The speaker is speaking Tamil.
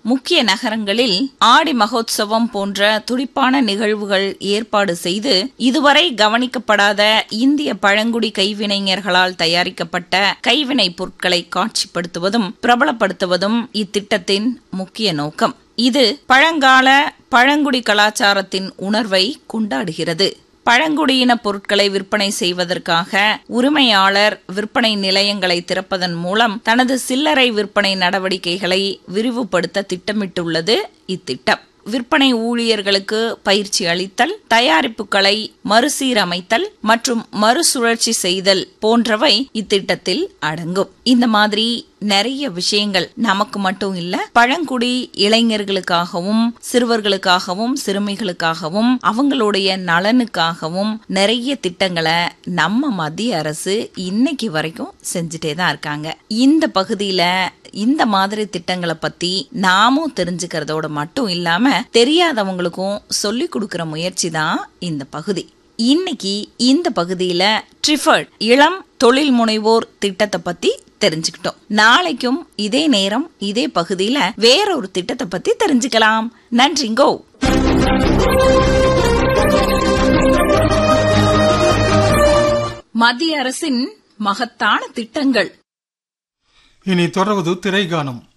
முக்கிய நகரங்களில் ஆடி மகோத்சவம் போன்ற துடிப்பான நிகழ்வுகள் ஏற்பாடு செய்து இதுவரை கவனிக்கப்படாத இந்திய பழங்குடி கைவினைஞர்களால் தயாரிக்கப்பட்ட கைவினைப் பொருட்களை காட்சிப்படுத்துவதும் பிரபலப்படுத்துவதும் இத்திட்டத்தின் முக்கிய நோக்கம் இது பழங்கால பழங்குடி கலாச்சாரத்தின் உணர்வை கொண்டாடுகிறது பழங்குடியின பொருட்களை விற்பனை செய்வதற்காக உரிமையாளர் விற்பனை நிலையங்களை திறப்பதன் மூலம் தனது சில்லறை விற்பனை நடவடிக்கைகளை விரிவுபடுத்த திட்டமிட்டுள்ளது இத்திட்டம் விற்பனை ஊழியர்களுக்கு பயிற்சி அளித்தல் தயாரிப்புகளை மறுசீரமைத்தல் மற்றும் மறுசுழற்சி செய்தல் போன்றவை இத்திட்டத்தில் அடங்கும் இந்த மாதிரி நிறைய விஷயங்கள் நமக்கு மட்டும் இல்ல பழங்குடி இளைஞர்களுக்காகவும் சிறுவர்களுக்காகவும் சிறுமிகளுக்காகவும் அவங்களுடைய நலனுக்காகவும் நிறைய திட்டங்களை நம்ம மத்திய அரசு இன்னைக்கு வரைக்கும் செஞ்சுட்டே தான் இருக்காங்க இந்த பகுதியில இந்த மாதிரி திட்டங்களை பத்தி நாமும் தெரிஞ்சுக்கிறதோட மட்டும் இல்லாம தெரியாதவங்களுக்கும் சொல்லி கொடுக்கிற முயற்சி தான் இந்த பகுதி இன்னைக்கு இந்த பகுதியில ட்ரிஃபர்ட் இளம் தொழில் முனைவோர் திட்டத்தை பத்தி தெரிஞ்சுக்கிட்டோம் நாளைக்கும் இதே நேரம் இதே பகுதியில வேற ஒரு திட்டத்தை பத்தி தெரிஞ்சுக்கலாம் நன்றிங்கோ மத்திய அரசின் மகத்தான திட்டங்கள் இனி தொடர்வது திரைகானம்